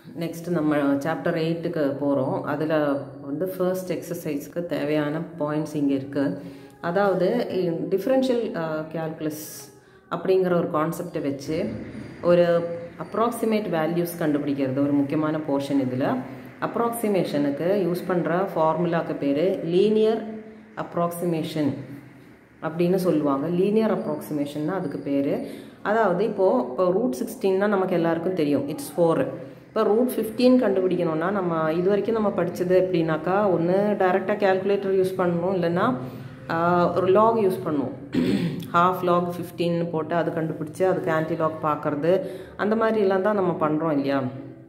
next நம்ம chapter எயிட்டுக்கு போகிறோம் அதில் வந்து ஃபர்ஸ்ட் எக்ஸசைஸ்க்கு தேவையான பாயிண்ட்ஸ் இங்கே இருக்குது அதாவது டிஃப்ரென்ஷியல் கேல்குலஸ் அப்படிங்கிற ஒரு கான்செப்டை வச்சு ஒரு அப்ராக்சிமேட் வேல்யூஸ் கண்டுபிடிக்கிறது ஒரு முக்கியமான போர்ஷன் இதில் அப்ராக்சிமேஷனுக்கு யூஸ் பண்ணுற ஃபார்முலாக்கு பேர் லீனியர் அப்ராக்சிமேஷன் அப்படின்னு சொல்லுவாங்க லீனியர் அப்ராக்சிமேஷன் அதுக்கு பேர் அதாவது இப்போது இப்போ ரூட் சிக்ஸ்டீன்னா நமக்கு எல்லாருக்கும் தெரியும் இட்ஸ் ஃபோர் இப்போ ரூட் ஃபிஃப்டீன் கண்டுபிடிக்கணும்னா நம்ம இது வரைக்கும் நம்ம படித்தது எப்படின்னாக்கா ஒன்று டைரெக்டாக கேல்குலேட்டர் யூஸ் பண்ணணும் இல்லைன்னா ஒரு லாக் யூஸ் பண்ணுவோம் ஹாஃப் லாக் ஃபிஃப்டீன் போட்டு அது கண்டுபிடிச்சி அதுக்கு ஆன்டி லாக் பார்க்குறது அந்த மாதிரிலாம் தான் நம்ம பண்ணுறோம் இல்லையா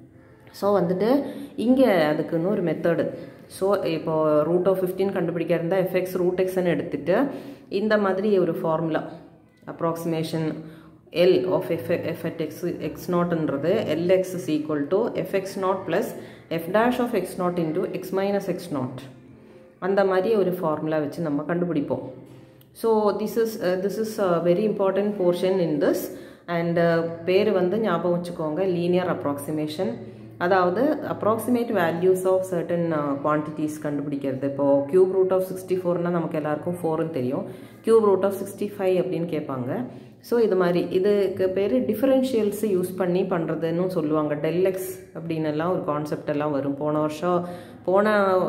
ஸோ வந்துட்டு இங்கே அதுக்குன்னு ஒரு மெத்தடு ஸோ இப்போது ரூட் ஆஃப் ஃபிஃப்டீன் கண்டுபிடிக்க இருந்தால் எஃப்எக்ஸ் ரூட் எக்ஸ்ன்னு எடுத்துகிட்டு இந்த மாதிரி ஒரு formula approximation L of f f at x x நாட்ன்றது L x is equal to f x naught plus f dash of x naught into x minus x naught அந்த மாதிரி ஒரு ஃபார்முலா வச்சு நம்ம கண்டுபிடிப்போம் so this is this is very important portion in this and பேர் வந்து ஞாபகம் வச்சுக்கோங்க லீனியர் அப்ராக்சிமேஷன் அதாவது approximate values of certain quantities கண்டுபிடிக்கிறது இப்போது கியூப் ரூட் ஆஃப் சிக்ஸ்டி ஃபோர்னால் நமக்கு எல்லாருக்கும் ஃபோர்னு தெரியும் cube root of sixty five அப்படின்னு கேட்பாங்க ஸோ இது மாதிரி இதுக்கு பேர் டிஃபரன்ஷியல்ஸ் யூஸ் பண்ணி பண்ணுறதுன்னு சொல்லுவாங்க டெல்லெக்ஸ் அப்படின்னு எல்லாம் ஒரு கான்செப்ட் எல்லாம் வரும் போன வருஷம் போன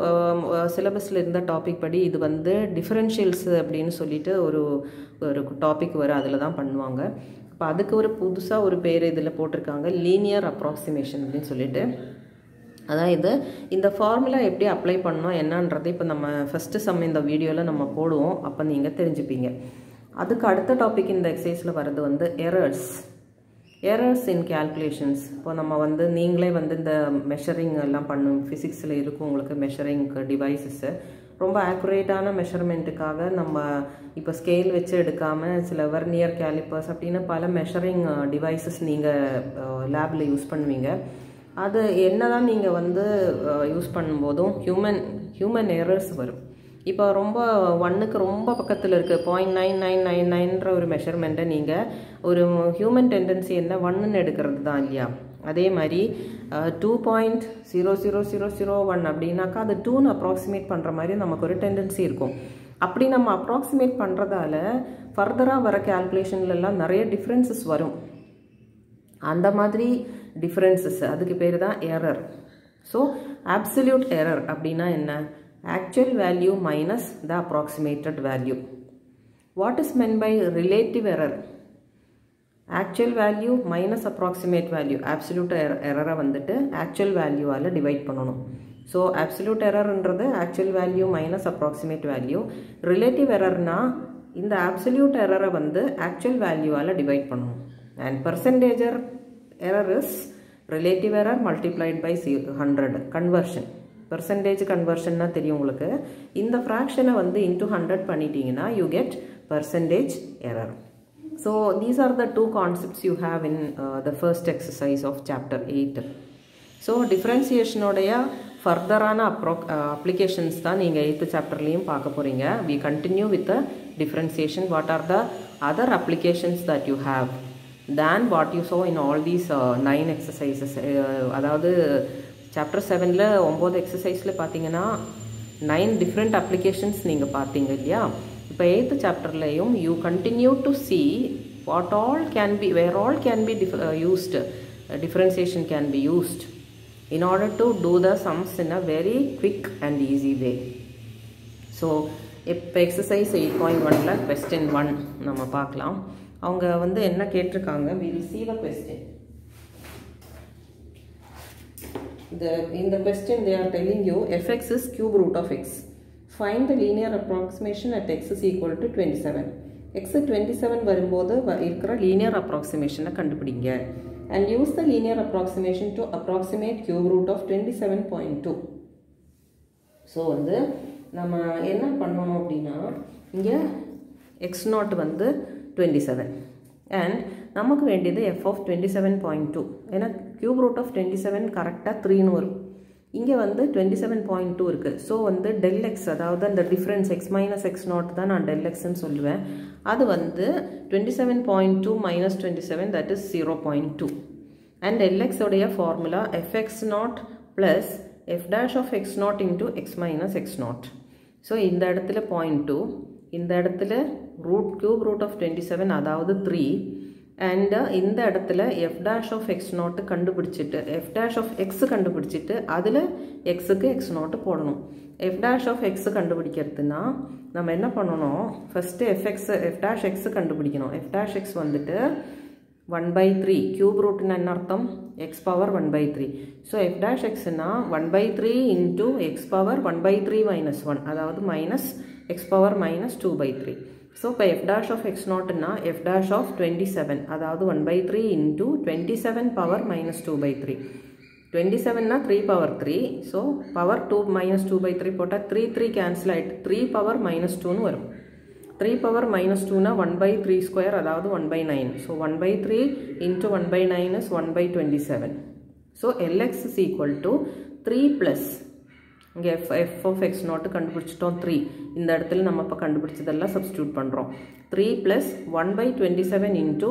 சிலபஸில் இருந்த டாபிக் படி இது வந்து டிஃபரன்ஷியல்ஸ் அப்படின்னு சொல்லிட்டு ஒரு ஒரு டாபிக் வரும் அதில் தான் பண்ணுவாங்க இப்போ அதுக்கு ஒரு புதுசாக ஒரு பேர் இதில் போட்டிருக்காங்க லீனியர் அப்ராக்சிமேஷன் அப்படின்னு சொல்லிட்டு அதான் இது இந்த ஃபார்முலா எப்படி அப்ளை பண்ணோம் என்னன்றது இப்போ நம்ம ஃபஸ்ட்டு சம் இந்த வீடியோவில் நம்ம போடுவோம் அப்போ நீங்கள் தெரிஞ்சுப்பீங்க அதுக்கு அடுத்த டாபிக் இந்த எக்ஸசைஸில் வர்றது வந்து எரர்ஸ் எரர்ஸ் இன் கேல்குலேஷன்ஸ் இப்போ நம்ம வந்து நீங்களே வந்து இந்த மெஷரிங் எல்லாம் பண்ணும் ஃபிசிக்ஸில் இருக்கும் உங்களுக்கு மெஷரிங் டிவைசஸ்ஸு ரொம்ப ஆக்குரேட்டான மெஷர்மெண்ட்டுக்காக நம்ம இப்போ ஸ்கேல் வச்சு எடுக்காமல் சில வர்னியர் கேலிப்பர்ஸ் அப்படின்னு பல மெஷரிங் டிவைசஸ் நீங்கள் லேபில் யூஸ் பண்ணுவீங்க அது என்னதான் நீங்கள் வந்து யூஸ் பண்ணும்போதும் ஹியூமன் ஹியூமன் எரர்ஸ் வரும் இப்போ ரொம்ப ஒன்னுக்கு ரொம்ப பக்கத்தில் இருக்குது பாயிண்ட் நைன் நைன் நைன் நைன்ற ஒரு மெஷர்மெண்ட்டை நீங்கள் ஒரு ஹியூமன் டெண்டன்சி என்ன ஒன்னுன்னு எடுக்கிறது தான் இல்லையா அதே மாதிரி two point zero zero zero zero one அப்படின்னாக்கா அது டூன்னு அப்ராக்சிமேட் பண்ணுற மாதிரி நமக்கு ஒரு டெண்டன்சி இருக்கும் அப்படி நம்ம அப்ராக்சிமேட் பண்ணுறதால ஃபர்தராக வர கேல்குலேஷன்லலாம் நிறைய டிஃப்ரென்சஸ் வரும் அந்த மாதிரி டிஃப்ரென்சஸ் அதுக்கு பேர் தான் எரர் ஸோ ஆப்சல்யூட் எரர் அப்படின்னா என்ன actual value minus the approximated value what is meant by relative error actual value minus approximate value absolute எரரை வந்துட்டு ஆக்சுவல் வேல்யூவால் டிவைட் பண்ணணும் ஸோ ஆப்சல்யூட் எரர்ன்றது actual value minus approximate value relative எரர்னா இந்த absolute எரரை வந்து ஆக்சுவல் வேல்யூவால் டிவைட் பண்ணணும் and percentage error is relative error multiplied by சி ஹண்ட்ரட் கன்வர்ஷன் பர்சன்டேஜ் கன்வர்ஷன்னா தெரியும் உங்களுக்கு இந்த ஃப்ராக்ஷனை வந்து இன்டூ ஹண்ட்ரட் பண்ணிட்டீங்கன்னா you get percentage error so these are the two concepts you have in the first exercise of chapter eight so டிஃப்ரென்சியேஷனுடைய ஃபர்தரான அப்ரோ அப்ளிகேஷன்ஸ் தான் நீங்கள் எயித்து சாப்டர்லேயும் பார்க்க போகிறீங்க we continue with the differentiation what are the other applications that you have then what you saw in all these nine exercises அதாவது chapter செவனில் ஒம்பது எக்ஸசைஸில் பார்த்தீங்கன்னா நைன் டிஃப்ரெண்ட் அப்ளிகேஷன்ஸ் நீங்கள் பார்த்தீங்க இல்லையா இப்போ எயித்து சாப்டர்லேயும் you continue to see what all can be where all can be diff used differentiation can be used in order to do the sums in a very quick and easy way so இப்போ exercise eight point ஒனில் question one நம்ம பார்க்கலாம் அவங்க வந்து என்ன கேட்டிருக்காங்க will see the question the in the question they are telling you fx is cube root of x find the linear approximation at x is equal to 27 x 27 வரும்போது இருக்கிற linear approximation கண்டுபிடிங்க and use the linear approximation to approximate cube root of 27.2 so வந்து நம்ம என்ன பண்ணணும் அப்படின்னா இங்கே x naught வந்து டுவெண்ட்டி செவன் அண்ட் நமக்கு வேண்டியது f of twenty seven point two ஏன்னா cube root of twenty seven கரெக்டாக த்ரீன்னு வரும் இங்கே வந்து டுவெண்ட்டி செவன் பாயிண்ட் டூ இருக்குது ஸோ வந்து டெல் எக்ஸ் அதாவது அந்த difference x minus x naught தான் நான் டெல் எக்ஸ்ன்னு சொல்லுவேன் அது வந்து twenty seven point two minus twenty seven that is zero point two and L x உடைய formula f x naught plus f dash of x naught into x minus x naught so இந்த இடத்துல point two இந்த இடத்துல root cube root of twenty seven அதாவது three and இந்த இடத்துல f dash of x naught கண்டுபிடிச்சிட்டு f dash of x கண்டுபிடிச்சிட்டு அதில் எக்ஸுக்கு எக்ஸ் நோட்டு போடணும் எஃப் டேஷ் ஆஃப் எக்ஸ் கண்டுபிடிக்கிறதுனா நம்ம என்ன பண்ணணும் first f x f dash x கண்டுபிடிக்கணும் எஃப் டேஷ் எக்ஸ் வந்துட்டு ஒன் பை த்ரீ கியூப் ரூட்னு என்ன அர்த்தம் x power one by three so f dash எக்ஸ்னா one by three into x power one by three minus one அதாவது minus x power minus two by three so இப்போ f dash of x நாட்னா f dash of twenty seven அதாவது one by three into twenty seven power minus two by three twenty செவன்னா three power three so power two minus two by three போட்டால் three three cancel ஆகிட்டு three power minus டூன்னு வரும் three power minus டூனா one by three square அதாவது one by nine so one by three into one by nine is one by twenty seven so lx is equal to three plus இங்கே f f of x nought கண்டுபிடிச்சிட்டோம் three இந்த இடத்துல நம்ம இப்போ கண்டுபிடிச்சதெல்லாம் substitute பண்ணுறோம் three plus one by twenty seven into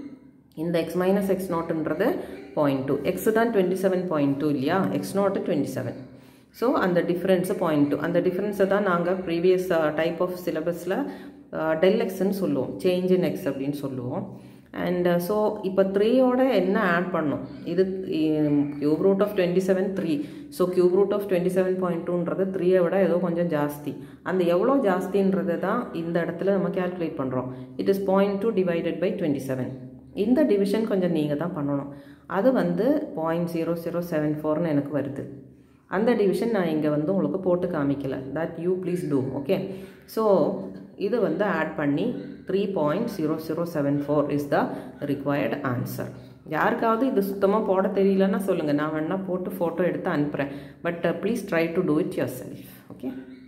இந்த x minus x நாட்டுன்றது point two x தான் டுவெண்ட்டி செவன் பாயிண்ட் டூ இல்லையா x nought twenty seven so அந்த டிஃப்ரென்ஸு பாயிண்ட் டூ அந்த டிஃப்ரென்ஸை தான் நாங்கள் ப்ரீவியஸ் டைப் ஆஃப் சிலபஸில் டெல் எக்ஸ்ன்னு சொல்லுவோம் சேஞ்ச் இன் எக்ஸ் அப்படின்னு சொல்லுவோம் அண்ட் ஸோ இப்போ த்ரீயோட என்ன ஆட் பண்ணோம் இது cube root of twenty seven three so cube root of twenty seven point டூன்றது த்ரீயை விட ஏதோ கொஞ்சம் ஜாஸ்தி அந்த எவ்வளோ ஜாஸ்தின்றது தான் இந்த இடத்துல நம்ம கேல்குலேட் பண்ணுறோம் it is point two divided by twenty seven இந்த டிவிஷன் கொஞ்சம் நீங்கள் தான் பண்ணணும் அது வந்து பாயிண்ட் ஜீரோ ஜீரோ செவன் ஃபோர்னு எனக்கு வருது அந்த டிவிஷன் நான் இங்கே வந்து உங்களுக்கு போட்டு காமிக்கல that you please do okay so இது வந்து ஆட் பண்ணி three point zero zero seven four is the required answer யாருக்காவது இது சுத்தமாக போட தெரியலன்னா சொல்லுங்கள் நான் வேணால் போட்டு ஃபோட்டோ எடுத்து அனுப்புகிறேன் but please try to do it yourself okay